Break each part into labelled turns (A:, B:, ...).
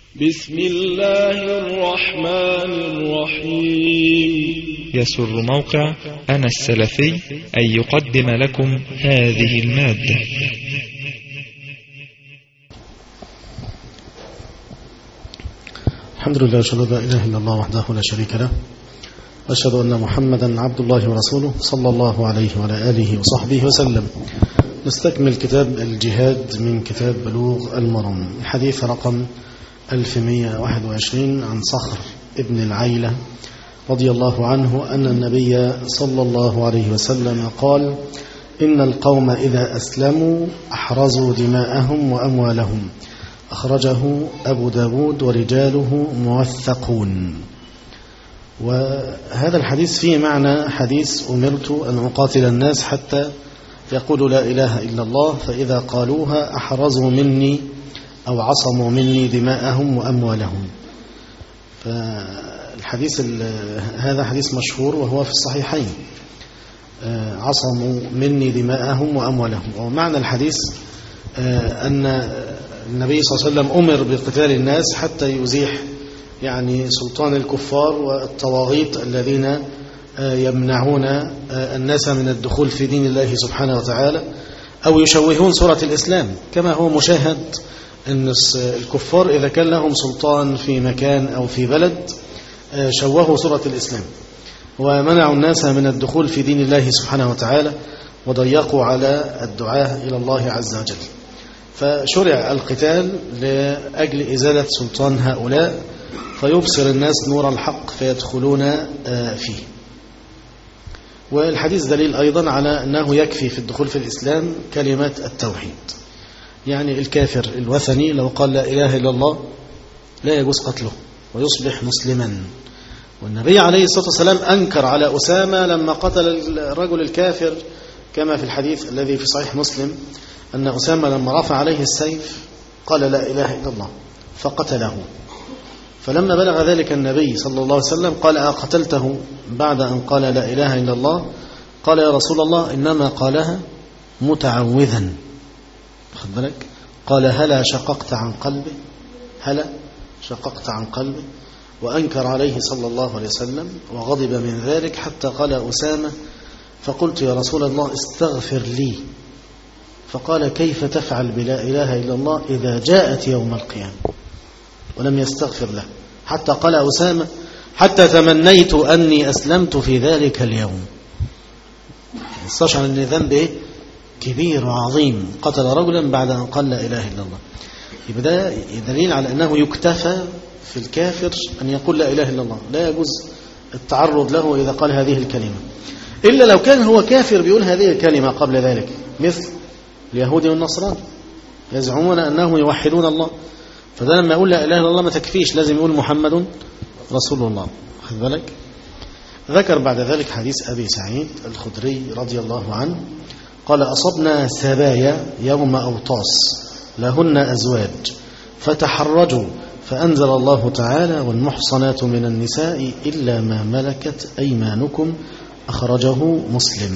A: بسم الله الرحمن الرحيم
B: يسر موقع أنا السلفي أن يقدم لكم هذه المادة
C: الحمد لله أشهد أن لا إله إلا الله وحده لا شريك له وأشهد أن محمدا عبد الله ورسوله صلى الله عليه وعلى آله وصحبه وسلم نستكمل كتاب الجهاد من كتاب بلوغ المرم الحديث رقم 1121 عن صخر ابن العيلة رضي الله عنه أن النبي صلى الله عليه وسلم قال إن القوم إذا أسلموا أحرزوا دماءهم وأموالهم أخرجه أبو داود ورجاله موثقون وهذا الحديث فيه معنى حديث أمرت أن أقاتل الناس حتى يقولوا لا إله إلا الله فإذا قالوها أحرزوا مني أو عصموا مني دماءهم وأموالهم فالحديث هذا حديث مشهور وهو في الصحيحين عصموا مني دماءهم وأموالهم ومعنى الحديث أن النبي صلى الله عليه وسلم أمر بقتال الناس حتى يزيح يعني سلطان الكفار والطواغيت الذين يمنعون الناس من الدخول في دين الله سبحانه وتعالى أو يشوهون صورة الإسلام كما هو مشاهد أن الكفار إذا كان لهم سلطان في مكان أو في بلد شوهوا صورة الإسلام ومنعوا الناس من الدخول في دين الله سبحانه وتعالى وضيقوا على الدعاء إلى الله عز وجل فشرع القتال لأجل إزالة سلطان هؤلاء فيبصر الناس نور الحق فيدخلون فيه والحديث دليل أيضا على أنه يكفي في الدخول في الإسلام كلمة التوحيد يعني الكافر الوثني لو قال لا إله إلا الله لا يجوز قتله ويصبح مسلما والنبي عليه الصلاة والسلام أنكر على أسامة لما قتل الرجل الكافر كما في الحديث الذي في صحيح مسلم أن أسامة لما رفع عليه السيف قال لا إله إلا الله فقتله فلما بلغ ذلك النبي صلى الله عليه وسلم قال أقتلته بعد أن قال لا إله إلا الله قال يا رسول الله إنما قالها متعوذا خد بالك قال هلا شققت عن قلبه هلا شققت عن قلبه وأنكر عليه صلى الله عليه وسلم وغضب من ذلك حتى قال أسامة فقلت يا رسول الله استغفر لي فقال كيف تفعل بلا إله إلا الله إذا جاءت يوم القيامة ولم يستغفر له حتى قال أسامة حتى تمنيت أني أسلمت في ذلك اليوم استشعر أن ذنب إيه؟ كبير وعظيم قتل رجلا بعد أن قال لا إله إلا الله يبقى ده دليل على أنه يكتفى في الكافر أن يقول لا إله إلا الله لا يجوز التعرض له إذا قال هذه الكلمة إلا لو كان هو كافر بيقول هذه الكلمة قبل ذلك مثل اليهود والنصران يزعمون أنهم يوحدون الله فده لما يقول لا إله إلا الله ما تكفيش لازم يقول محمد رسول الله خذ بالك ذكر بعد ذلك حديث أبي سعيد الخدري رضي الله عنه قال أصبنا سبايا يوم أوطاس لهن أزواج فتحرجوا فأنزل الله تعالى والمحصنات من النساء إلا ما ملكت أيمانكم أخرجه مسلم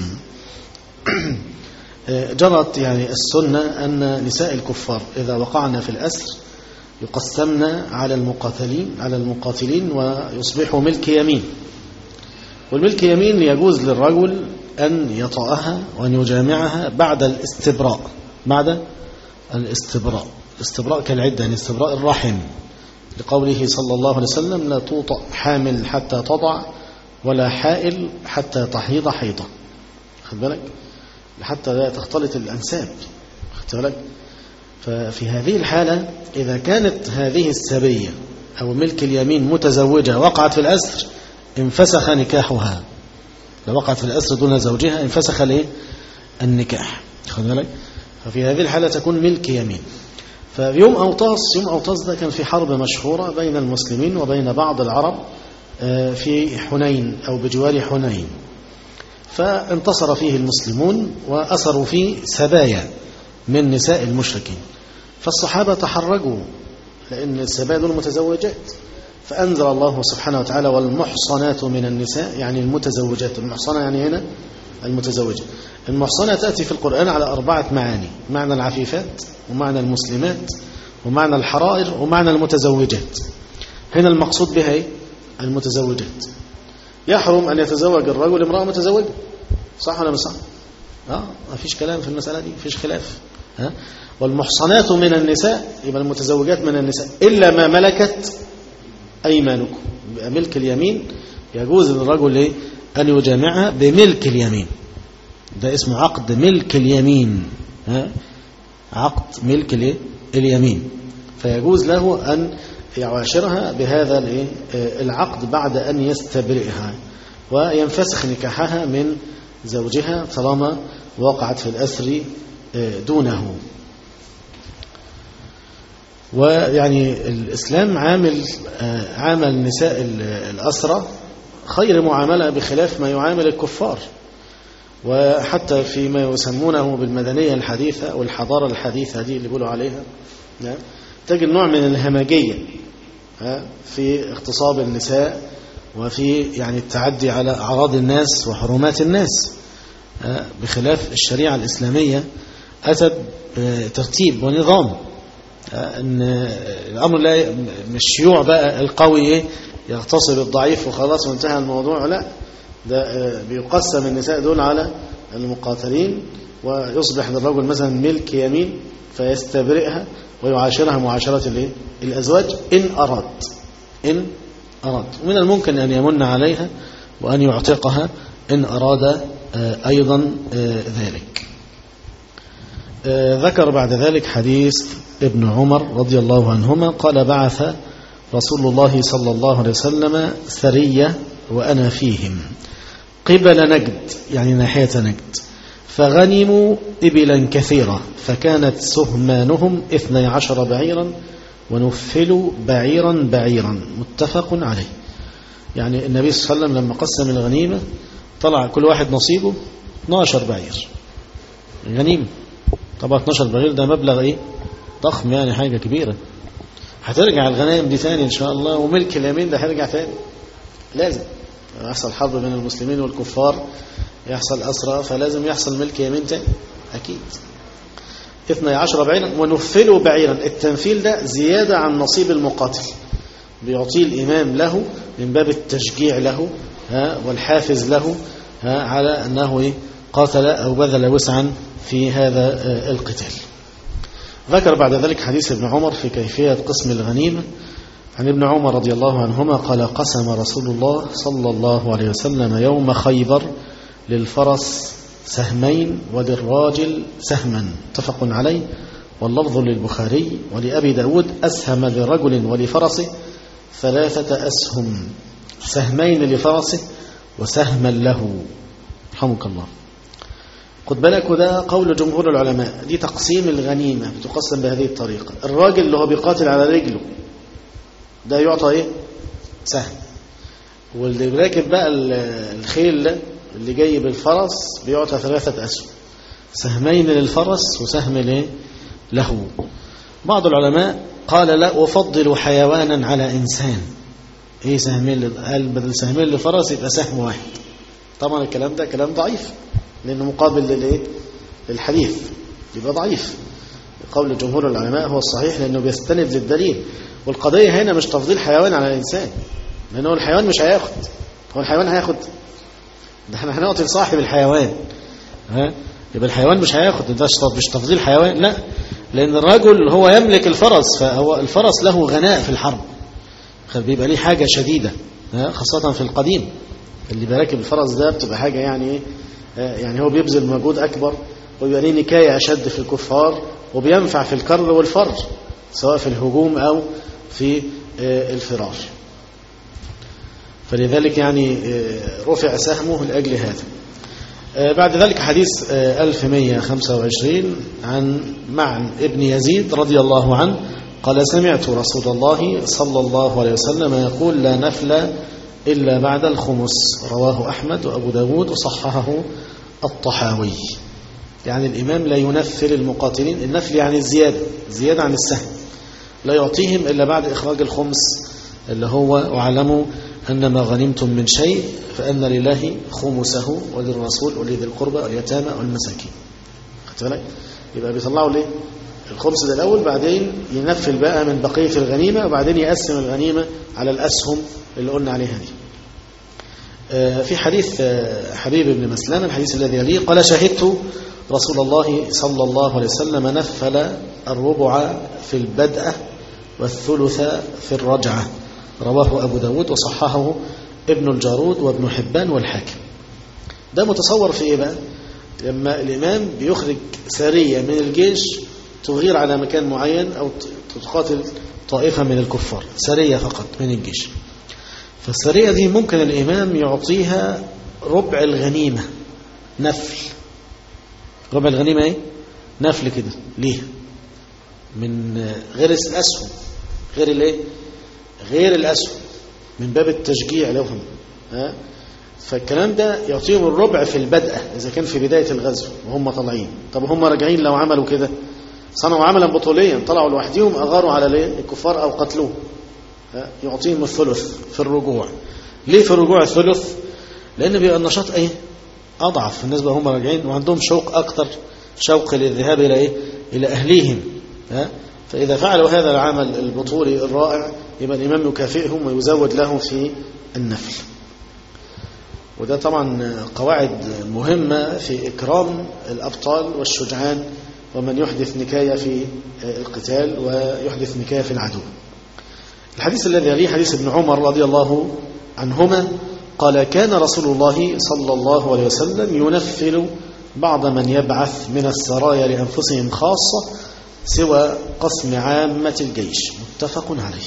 C: جرت يعني السنة أن نساء الكفار إذا وقعنا في الأسر يقسمن على المقاتلين على المقاتلين ويصبحوا ملك يمين والملك يمين يجوز للرجل أن يطأها وأن يجامعها بعد الاستبراء بعد الاستبراء الاستبراء كالعدة يعني استبراء الرحم لقوله صلى الله عليه وسلم لا توطأ حامل حتى تضع ولا حائل حتى تحيض حيضة خد بالك حتى لا تختلط الأنساب خد بالك ففي هذه الحالة إذا كانت هذه السبية أو ملك اليمين متزوجة وقعت في الأسر انفسخ نكاحها لو وقعت في الأسر دون زوجها انفسخ ليه النكاح خد بالك ففي هذه الحالة تكون ملك يمين فيوم أوطاس يوم أوطاس ده كان في حرب مشهورة بين المسلمين وبين بعض العرب في حنين أو بجوار حنين فانتصر فيه المسلمون وأسروا فيه سبايا من نساء المشركين فالصحابة تحرجوا لأن السبايا دول متزوجات فأنزل الله سبحانه وتعالى والمحصنات من النساء يعني المتزوجات المحصنة يعني هنا المتزوجة المحصنة تأتي في القرآن على أربعة معاني معنى العفيفات ومعنى المسلمات ومعنى الحرائر ومعنى المتزوجات هنا المقصود بها ايه المتزوجات يحرم أن يتزوج الرجل امرأة متزوجة صح ولا مش صح اه ما فيش كلام في المسألة دي فيش خلاف ها والمحصنات من النساء يبقى المتزوجات من النساء إلا ما ملكت أيمانكم يبقى ملك اليمين يجوز للرجل إيه؟ أن يجامعها بملك اليمين ده اسمه عقد ملك اليمين ها؟ عقد ملك الإيه؟ اليمين فيجوز له أن يعاشرها بهذا الإيه؟ العقد بعد أن يستبرئها وينفسخ نكاحها من زوجها طالما وقعت في الأسر دونه ويعني الإسلام عامل عامل نساء الأسرة خير معاملة بخلاف ما يعامل الكفار وحتى فيما يسمونه بالمدنية الحديثة والحضارة الحديثة دي اللي بيقولوا عليها تجد نوع من الهمجية في اغتصاب النساء وفي يعني التعدي على أعراض الناس وحرمات الناس بخلاف الشريعة الإسلامية أتت بترتيب ونظام ان الامر لا مش شيوع بقى القوي يغتصب الضعيف وخلاص وانتهى الموضوع لا ده بيقسم النساء دول على المقاتلين ويصبح للرجل مثلا ملك يمين فيستبرئها ويعاشرها معاشرة الايه الازواج ان اراد ان اراد ومن الممكن ان يمن عليها وان يعتقها ان اراد ايضا ذلك ذكر بعد ذلك حديث ابن عمر رضي الله عنهما قال بعث رسول الله صلى الله عليه وسلم سرية وأنا فيهم قبل نجد يعني ناحية نجد فغنموا إبلا كثيرة فكانت سهمانهم اثني عشر بعيرا ونفلوا بعيرا بعيرا متفق عليه يعني النبي صلى الله عليه وسلم لما قسم الغنيمة طلع كل واحد نصيبه 12 بعير غنيمة طبعا 12 بعير ده مبلغ ايه ضخم يعني حاجة كبيرة هترجع الغنائم دي تاني ان شاء الله وملك اليمين ده هيرجع تاني لازم يحصل حرب بين المسلمين والكفار يحصل أسرى فلازم يحصل ملك يمين تاني أكيد اثني عشر بعيرا ونفلوا بعيرا التنفيل ده زيادة عن نصيب المقاتل بيعطيه الإمام له من باب التشجيع له ها والحافز له ها على أنه إيه قاتل أو بذل وسعا في هذا القتال ذكر بعد ذلك حديث ابن عمر في كيفية قسم الغنيمة عن ابن عمر رضي الله عنهما قال قسم رسول الله صلى الله عليه وسلم يوم خيبر للفرس سهمين وللراجل سهما اتفق عليه واللفظ للبخاري ولأبي داود أسهم لرجل ولفرسه ثلاثة أسهم سهمين لفرسه وسهما له رحمك الله خد بالك وده قول جمهور العلماء دي تقسيم الغنيمة بتقسم بهذه الطريقة الراجل اللي هو بيقاتل على رجله ده يعطى ايه سهم واللي راكب بقى الخيل ده اللي جاي بالفرس بيعطى ثلاثة أسهم سهمين للفرس وسهم ليه له بعض العلماء قال لا أفضل حيوانا على إنسان ايه سهمين قال بدل سهمين للفرس يبقى سهم واحد طبعا الكلام ده كلام ضعيف لأنه مقابل للإيه للحديث يبقى ضعيف قول جمهور العلماء هو الصحيح لأنه بيستند للدليل والقضية هنا مش تفضيل حيوان على الإنسان لأنه الحيوان مش هياخد هو الحيوان هياخد ده احنا هنعطي لصاحب الحيوان ها يبقى الحيوان مش هياخد ده مش تفضيل حيوان لا لأن الرجل هو يملك الفرس فهو الفرس له غناء في الحرب بيبقى ليه حاجة شديدة خاصة في القديم اللي براكب الفرس ده بتبقى حاجة يعني ايه يعني هو بيبذل مجهود أكبر ويبقى ليه نكاية أشد في الكفار وبينفع في الكر والفر سواء في الهجوم أو في الفرار فلذلك يعني رفع سهمه لأجل هذا بعد ذلك حديث 1125 عن معن ابن يزيد رضي الله عنه قال سمعت رسول الله صلى الله عليه وسلم يقول لا نفل إلا بعد الخمس رواه أحمد وأبو داود وصححه الطحاوي يعني الإمام لا ينفل المقاتلين النفل يعني الزيادة زيادة عن السهم لا يعطيهم إلا بعد إخراج الخمس اللي هو واعلموا أن ما غنمتم من شيء فأن لله خمسه وللرسول ولذي القربى واليتامى والمساكين خدت بالك يبقى بيطلعوا ليه الخمس ده الأول بعدين ينفل بقى من بقية الغنيمة وبعدين يقسم الغنيمة على الأسهم اللي قلنا عليها دي في حديث حبيب بن مسلم الحديث الذي يليه قال شهدت رسول الله صلى الله عليه وسلم نفل الربع في البدءة والثلث في الرجعة رواه أبو داود وصححه ابن الجارود وابن حبان والحاكم ده متصور في إيه بقى لما الإمام بيخرج سارية من الجيش تغير على مكان معين أو تقاتل طائفة من الكفار سارية فقط من الجيش فالسرية دي ممكن الإمام يعطيها ربع الغنيمة نفل ربع الغنيمة ايه نفل كده ليه من غير الأسهم غير الايه غير الأسهم من باب التشجيع لهم ها فالكلام ده يعطيهم الربع في البدءة إذا كان في بداية الغزو وهم طالعين طب هم راجعين لو عملوا كده صنعوا عملا بطوليا طلعوا لوحدهم أغاروا على الكفار أو قتلوه يعطيهم الثلث في الرجوع ليه في الرجوع الثلث لأن بيبقى النشاط ايه أضعف بالنسبة هم راجعين وعندهم شوق أكتر شوق للذهاب إلى إيه إلى أهليهم ها فإذا فعلوا هذا العمل البطولي الرائع يبقى الإمام يكافئهم ويزود لهم في النفل وده طبعا قواعد مهمة في إكرام الأبطال والشجعان ومن يحدث نكاية في القتال ويحدث نكاية في العدو الحديث الذي يليه حديث ابن عمر رضي الله عنهما قال كان رسول الله صلى الله عليه وسلم ينفل بعض من يبعث من السرايا لأنفسهم خاصة سوى قسم عامة الجيش متفق عليه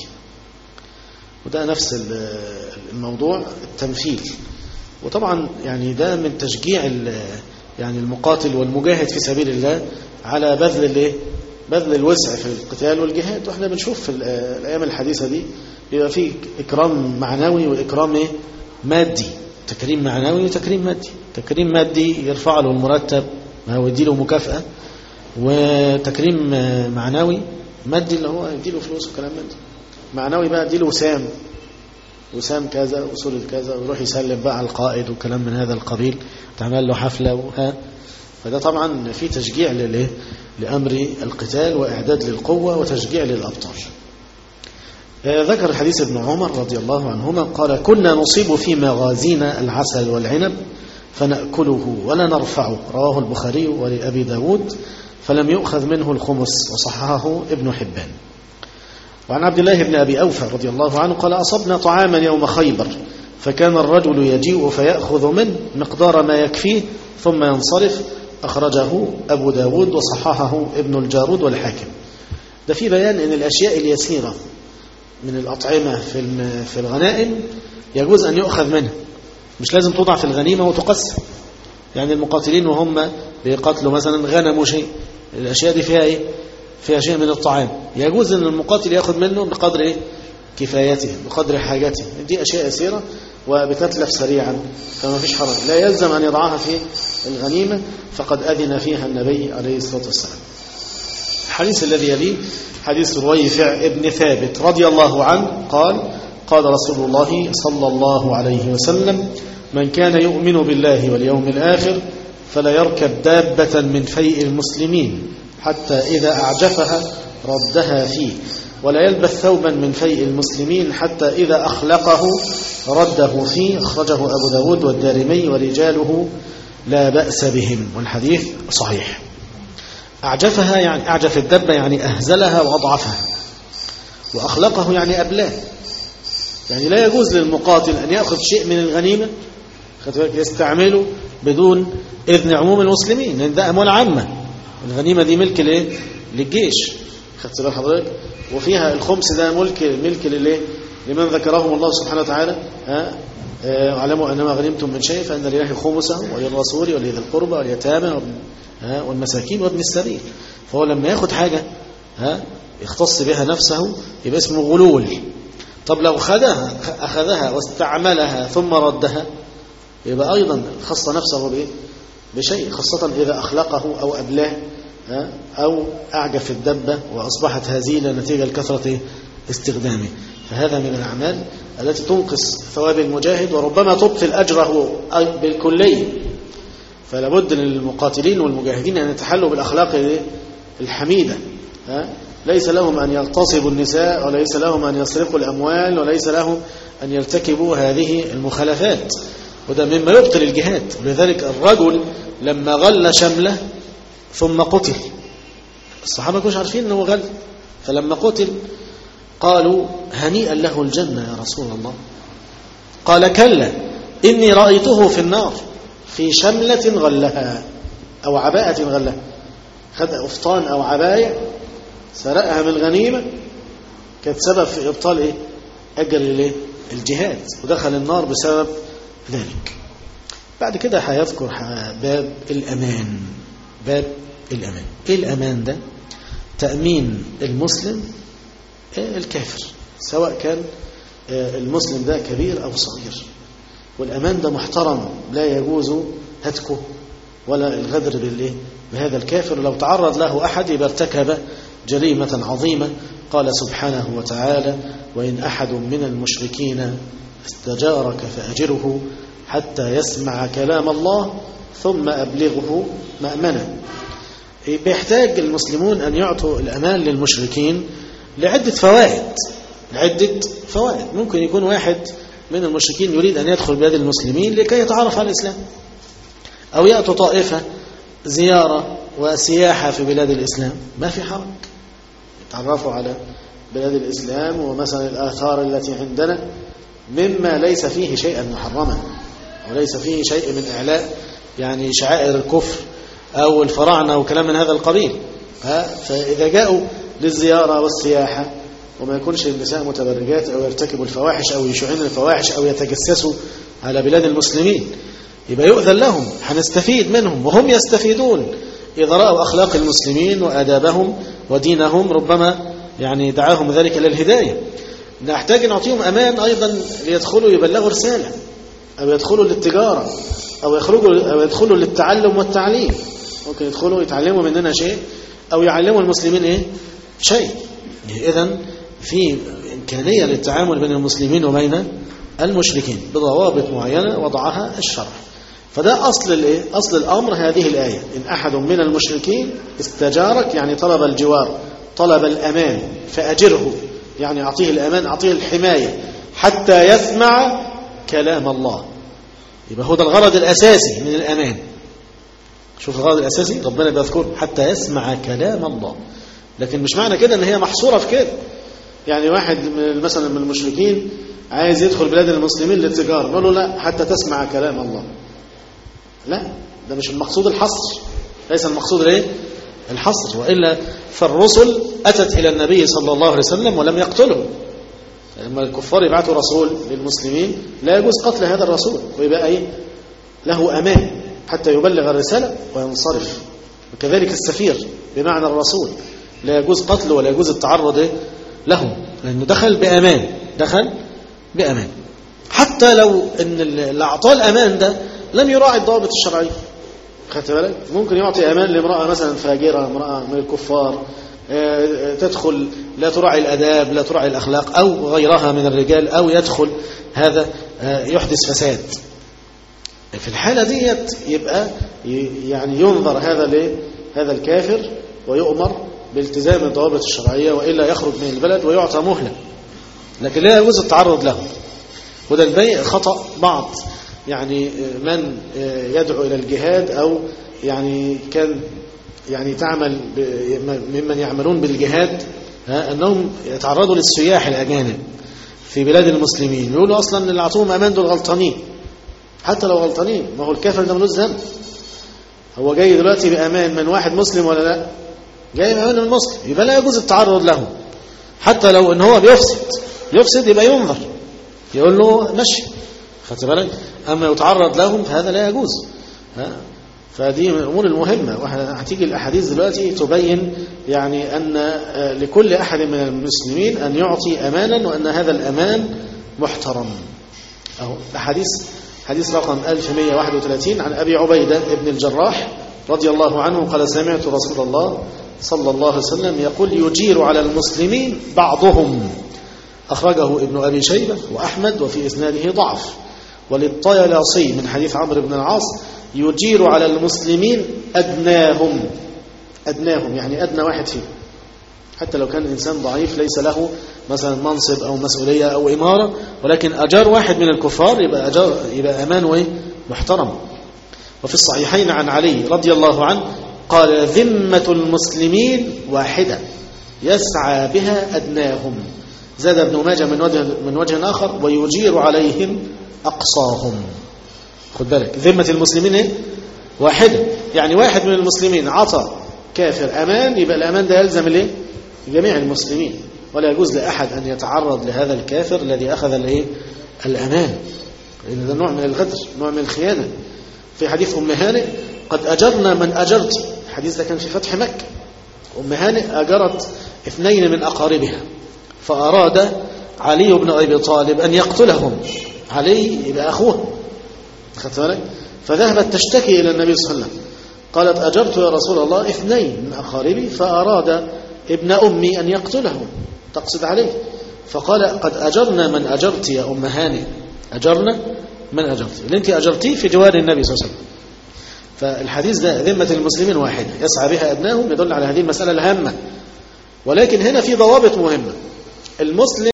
C: وده نفس الموضوع التمثيل وطبعا يعني ده من تشجيع يعني المقاتل والمجاهد في سبيل الله على بذل الايه بذل الوسع في القتال والجهاد واحنا بنشوف في الايام الحديثه دي بيبقى فيه اكرام معنوي واكرام ايه مادي تكريم معنوي وتكريم مادي تكريم مادي يرفع له المرتب هو يديله مكافأة وتكريم معنوي مادي اللي هو يديله فلوس وكلام من ده معنوي بقى يديله وسام وسام كذا وصورة كذا ويروح يسلم بقى على القائد وكلام من هذا القبيل تعمل له حفلة وها فده طبعا في تشجيع للايه لأمر القتال وإعداد للقوة وتشجيع للأبطال ذكر الحديث ابن عمر رضي الله عنهما قال كنا نصيب في مغازينا العسل والعنب فنأكله ولا نرفعه رواه البخاري ولأبي داود فلم يؤخذ منه الخمس وصححه ابن حبان وعن عبد الله بن أبي أوفى رضي الله عنه قال أصبنا طعاما يوم خيبر فكان الرجل يجيء فيأخذ منه مقدار ما يكفيه ثم ينصرف أخرجه أبو داود وصححه ابن الجارود والحاكم ده في بيان أن الأشياء اليسيرة من الأطعمة في في الغنائم يجوز أن يؤخذ منها مش لازم توضع في الغنيمة وتقسم يعني المقاتلين وهم بيقاتلوا مثلا غنموا شيء الأشياء دي فيها إيه فيها شيء من الطعام يجوز أن المقاتل يأخذ منه بقدر إيه كفايته بقدر حاجته دي أشياء يسيرة وبتتلف سريعا فما فيش حرج لا يلزم أن يضعها في الغنيمة فقد أذن فيها النبي عليه الصلاة والسلام الحديث الذي يليه حديث رويفع ابن ثابت رضي الله عنه قال قال رسول الله صلى الله عليه وسلم من كان يؤمن بالله واليوم الآخر فلا يركب دابة من فيء المسلمين حتى إذا أعجفها ردها فيه ولا يلبث ثوبا من فيء المسلمين حتى إذا أخلقه رده فيه أخرجه أبو داود والدارمي ورجاله لا بأس بهم والحديث صحيح أعجفها يعني أعجف الدبة يعني أهزلها وأضعفها وأخلقه يعني أبلاه يعني لا يجوز للمقاتل أن يأخذ شيء من الغنيمة يستعمله بدون إذن عموم المسلمين لأن ده أموال عامة الغنيمة دي ملك ليه؟ للجيش خدت بال حضرتك وفيها الخمس ده ملك ملك لليه لمن ذكرهم الله سبحانه وتعالى ها اعلموا انما غنمتم من شيء فان لله خمسه وللرسول ولذي القربى واليتامى والمساكين وابن السبيل فهو لما ياخد حاجه ها يختص بها نفسه يبقى اسمه غلول طب لو خدها اخذها واستعملها ثم ردها يبقى ايضا خص نفسه بايه بشيء خاصه اذا اخلقه او ابلاه أو أعجف الدبة وأصبحت هزيلة نتيجة لكثرة استخدامه فهذا من الأعمال التي تنقص ثواب المجاهد وربما تبطل أجره بالكلية فلا بد للمقاتلين والمجاهدين أن يتحلوا بالأخلاق الحميدة ها؟ ليس لهم أن يغتصبوا النساء وليس لهم أن يسرقوا الأموال وليس لهم أن يرتكبوا هذه المخالفات وده مما يبطل الجهاد ولذلك الرجل لما غل شمله ثم قتل الصحابة كانوا عارفين أنه غل فلما قتل قالوا هنيئا له الجنة يا رسول الله قال كلا إني رأيته في النار في شملة غلها أو عباءة غلها خد أفطان أو عباية سرقها من الغنيمة كانت سبب في إبطال إيه؟ أجل الإيه؟ الجهاد ودخل النار بسبب ذلك بعد كده هيذكر باب الأمان باب الأمان إيه الأمان ده تأمين المسلم الكافر سواء كان المسلم ده كبير أو صغير والأمان ده محترم لا يجوز هتكه ولا الغدر بالإيه بهذا الكافر لو تعرض له أحد يبقى ارتكب جريمة عظيمة قال سبحانه وتعالى وإن أحد من المشركين استجارك فأجره حتى يسمع كلام الله ثم أبلغه مأمنا بيحتاج المسلمون أن يعطوا الأمان للمشركين لعدة فوائد لعدة فوائد ممكن يكون واحد من المشركين يريد أن يدخل بلاد المسلمين لكي يتعرف على الإسلام أو يأتوا طائفة زيارة وسياحة في بلاد الإسلام ما في حرج يتعرفوا على بلاد الإسلام ومثلا الآثار التي عندنا مما ليس فيه شيئا محرما وليس فيه شيء من إعلاء يعني شعائر الكفر أو الفراعنة وكلام من هذا القبيل فإذا جاءوا للزيارة والسياحة وما يكونش النساء متبرجات أو يرتكبوا الفواحش أو يشعين الفواحش أو يتجسسوا على بلاد المسلمين يبقى يؤذن لهم هنستفيد منهم وهم يستفيدون إذا رأوا أخلاق المسلمين وآدابهم ودينهم ربما يعني دعاهم ذلك إلى الهداية نحتاج نعطيهم أمان أيضا ليدخلوا يبلغوا رسالة أو يدخلوا للتجارة أو يخرجوا أو يدخلوا للتعلم والتعليم ممكن يدخلوا يتعلموا مننا شيء أو يعلموا المسلمين إيه شيء إذا في إمكانية للتعامل بين المسلمين وبين المشركين بضوابط معينة وضعها الشرع فده أصل الإيه؟ أصل الأمر هذه الآية إن أحد من المشركين استجارك يعني طلب الجوار طلب الأمان فأجره يعني أعطيه الأمان أعطيه الحماية حتى يسمع كلام الله يبقى هو ده الغرض الأساسي من الأمان شوف الغرض الأساسي ربنا بيذكره حتى يسمع كلام الله لكن مش معنى كده ان هي محصورة في كده يعني واحد من مثلا من المشركين عايز يدخل بلاد المسلمين للتجارة نقول له لا حتى تسمع كلام الله لا ده مش المقصود الحصر ليس المقصود الايه الحصر وإلا فالرسل أتت إلى النبي صلى الله عليه وسلم ولم يقتله لما الكفار يبعثوا رسول للمسلمين لا يجوز قتل هذا الرسول ويبقى ايه له أمان حتى يبلغ الرسالة وينصرف وكذلك السفير بمعنى الرسول لا يجوز قتله ولا يجوز التعرض إيه؟ له لأنه دخل بأمان دخل بأمان حتى لو ان اللي اعطاه الامان ده لم يراعي الضوابط الشرعيه خدت بالك ممكن يعطي امان لامراه مثلا فاجره امراه من الكفار تدخل لا تراعي الاداب لا تراعي الاخلاق او غيرها من الرجال او يدخل هذا يحدث فساد في الحاله ديت يبقى يعني ينظر هذا ليه هذا الكافر ويؤمر بالتزام الضوابط الشرعيه والا يخرج من البلد ويعطى مهله لكن لا يجوز التعرض له وده البيع خطأ بعض يعني من يدعو إلى الجهاد أو يعني كان يعني تعمل ممن يعملون بالجهاد أنهم يتعرضوا للسياح الأجانب في بلاد المسلمين يقولوا أصلا اللي أعطوهم أمان دول غلطانين حتى لو غلطانين ما هو الكافر ده ملوش ذنب هو جاي دلوقتي بأمان من واحد مسلم ولا لا جاي بأمان من المسلم يبقى لا يجوز التعرض له حتى لو ان هو بيفسد يفسد يبقى ينظر يقول له مشي خدت بالك اما يتعرض لهم فهذا لا يجوز ها فدي من الامور المهمه وهتيجي الاحاديث دلوقتي تبين يعني ان لكل احد من المسلمين ان يعطي امانا وان هذا الامان محترم اهو احاديث حديث رقم 1131 عن ابي عبيده ابن الجراح رضي الله عنه قال سمعت رسول الله صلى الله عليه وسلم يقول يجير على المسلمين بعضهم أخرجه ابن أبي شيبة وأحمد وفي إسناده ضعف وللطيلاسي من حديث عمرو بن العاص يجير على المسلمين أدناهم أدناهم يعني أدنى واحد فيهم حتى لو كان إنسان ضعيف ليس له مثلا منصب أو مسؤولية أو إمارة ولكن أجار واحد من الكفار يبقى, أجار يبقى أمان وإيه محترم وفي الصحيحين عن علي رضي الله عنه قال ذمة المسلمين واحدة يسعى بها أدناهم زاد ابن ماجه من وجه, من وجه آخر ويجير عليهم أقصاهم خد بالك ذمة المسلمين إيه؟ واحدة يعني واحد من المسلمين عطى كافر أمان يبقى الأمان ده يلزم الايه جميع المسلمين ولا يجوز لأحد أن يتعرض لهذا الكافر الذي أخذ الايه الأمان لأن ده نوع من الغدر نوع من الخيانة في حديث أم هانئ قد أجرنا من أجرت الحديث ده كان في فتح مكة أم هانئ أجرت اثنين من أقاربها فأراد علي بن أبي طالب أن يقتلهم علي يبقى أخوه خدت بالك فذهبت تشتكي إلى النبي صلى الله عليه وسلم قالت أجرت يا رسول الله اثنين من أقاربي فأراد ابن أمي أن يقتلهم تقصد عليه فقال قد أجرنا من أجرت يا أم هانئ أجرنا من أجرت اللي أنت أجرتيه في جوار النبي صلى الله عليه وسلم فالحديث ده ذمة المسلمين واحدة يسعى بها أبنائهم يدل على هذه المسألة الهامة ولكن هنا في ضوابط مهمة المسلم